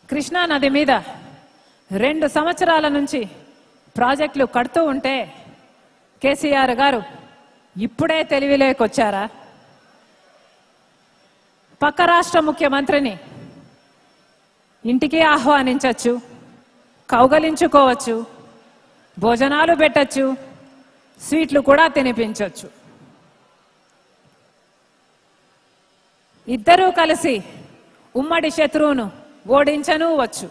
కృష్ణా నది మీద రెండు సంవత్సరాల నుంచి ప్రాజెక్టులు కడుతూ ఉంటే కేసీఆర్ గారు ఇప్పుడే తెలివిలేకొచ్చారా పక్క రాష్ట్ర ముఖ్యమంత్రిని ఇంటికి ఆహ్వానించవచ్చు కౌగలించుకోవచ్చు భోజనాలు పెట్టచ్చు స్వీట్లు కూడా తినిపించవచ్చు ఇద్దరూ కలిసి ఉమ్మడి శత్రువును ఓడించను వచ్చు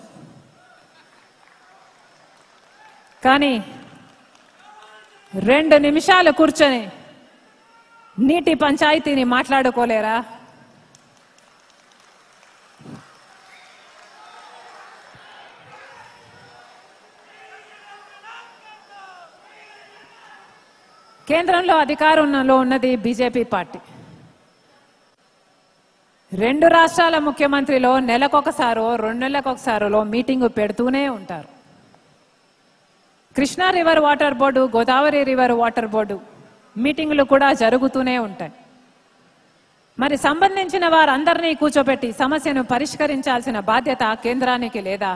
కానీ రెండు నిమిషాలు కూర్చొని నీటి పంచాయతీని మాట్లాడుకోలేరా కేంద్రంలో అధికారంలో ఉన్నది బీజేపీ పార్టీ రెండు రాష్ట్రాల ముఖ్యమంత్రిలో నెలకొకసారో రెండు నెలలకొకసారో మీటింగు పెడుతూనే ఉంటారు Krishna river water board Godavari river water board మీటింగులు కూడా జరుగుతూనే ఉంటాయి మరి సంబంధించిన వారందరినీ కూర్చోబెట్టి సమస్యను పరిష్కరించాల్సిన బాధ్యత కేంద్రానికి లేదా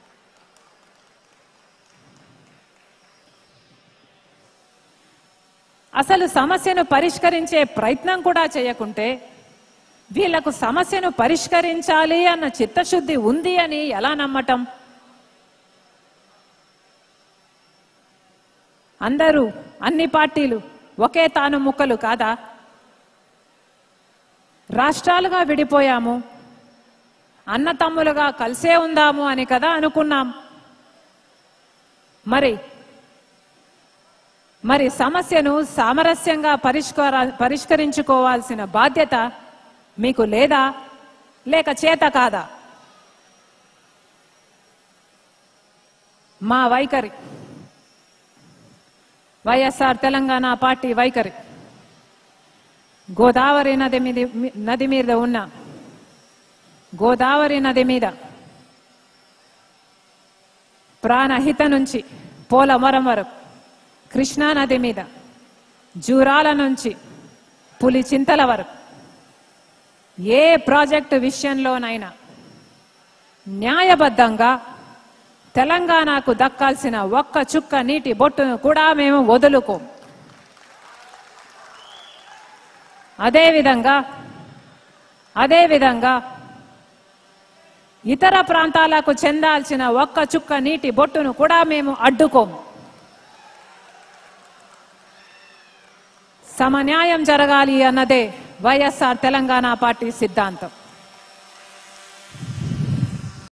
అసలు సమస్యను పరిష్కరించే ప్రయత్నం కూడా చేయకుంటే వీళ్లకు సమస్యను పరిష్కరించాలి అన్న చిత్తశుద్ధి ఉంది అని ఎలా నమ్మటం అందరూ అన్ని పార్టీలు ఒకే తాను ముక్కలు కాదా రాష్ట్రాలుగా విడిపోయాము అన్న తమ్ములుగా కలిసే ఉందాము అని కదా అనుకున్నాం మరి మరి సమస్యను సామరస్యంగా పరిష్కార పరిష్కరించుకోవాల్సిన బాధ్యత మీకు లేదా లేక చేత కాదా మా వైఖరి వైఎస్ఆర్ తెలంగాణ పార్టీ వైఖరి గోదావరి నది మీద నది మీద ఉన్న గోదావరి నది మీద ప్రాణహిత నుంచి పోలవరం వరకు కృష్ణా నది మీద జూరాల నుంచి పులి చింతల వరకు ఏ ప్రాజెక్టు విషయంలోనైనా న్యాయబద్ధంగా తెలంగాణకు దక్కాల్సిన ఒక్క చుక్క నీటి బొట్టును కూడా మేము వదులుకోం అదేవిధంగా అదేవిధంగా ఇతర ప్రాంతాలకు చెందాల్సిన ఒక్క చుక్క నీటి బొట్టును కూడా మేము అడ్డుకోము సమన్యాయం జరగాలి అన్నదే వైఎస్ఆర్ తెలంగాణ పార్టీ సిద్ధాంతం